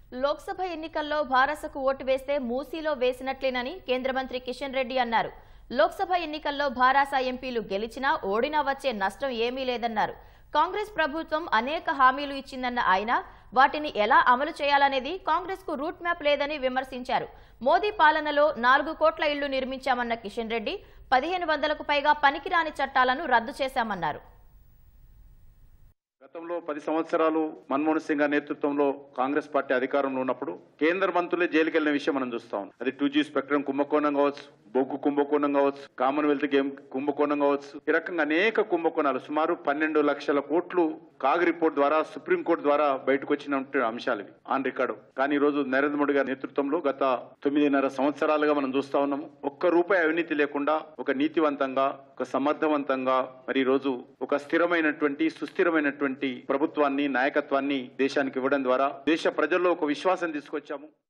లోక్సభ ఎన్నికల్లో భారసకు ఓటు వేస్తే మూసీలో వేసినట్లేనని కేంద్ర మంత్రి కిషన్ రెడ్డి అన్నారు లోక్సభ ఎన్నికల్లో భారాస ఎంపీలు గెలిచినా ఓడినా వచ్చే నష్టం ఏమీ లేదన్నారు కాంగ్రెస్ ప్రభుత్వం అనేక హామీలు ఇచ్చిందన్న ఆయన వాటిని ఎలా అమలు చేయాలనేది కాంగ్రెస్ కు రూట్ మ్యాప్ లేదని విమర్శించారు మోదీ పాలనలో నాలుగు కోట్ల ఇళ్లు నిర్మించామన్న కిషన్ రెడ్డి పదిహేను వందలకు పైగా పనికిరాని చట్టాలను రద్దు చేశామన్నారు గతంలో పది సంవత్సరాలు మన్మోహన్ సింగ్ గారి నేతృత్వంలో కాంగ్రెస్ పార్టీ అధికారంలో ఉన్నప్పుడు కేంద్ర మంత్రులే జైలుకి వెళ్ళిన విషయం మనం చూస్తాం అది టూ జీ స్పెక్ట్రమ్ కుంభకోణం కావచ్చు బొగ్గు కుంభకోణం కావచ్చు కామన్వెల్త్ గేమ్ కుంభకోణం కావచ్చు ఈ రకంగా అనేక కుంభకోణాలు సుమారు పన్నెండు లక్షల కోట్లు కాగ్ రిపోర్ట్ ద్వారా సుప్రీంకోర్టు ద్వారా బయటకు వచ్చిన అంశాలు ఇవి ఆన్ రికార్డు కానీ ఈ రోజు నరేంద్ర మోడీ గారి నేతృత్వంలో గత తొమ్మిదిన్నర సంవత్సరాలుగా మనం చూస్తా ఉన్నాము ఒక్క రూపాయి అవినీతి లేకుండా ఒక నీతివంతంగా ఒక సమర్థవంతంగా మరి ఈ రోజు ఒక స్థిరమైనటువంటి సుస్థిరమైనటువంటి ప్రభుత్వాన్ని నాయకత్వాన్ని దేశానికి ఇవ్వడం ద్వారా దేశ ప్రజల్లో ఒక విశ్వాసం తీసుకొచ్చాము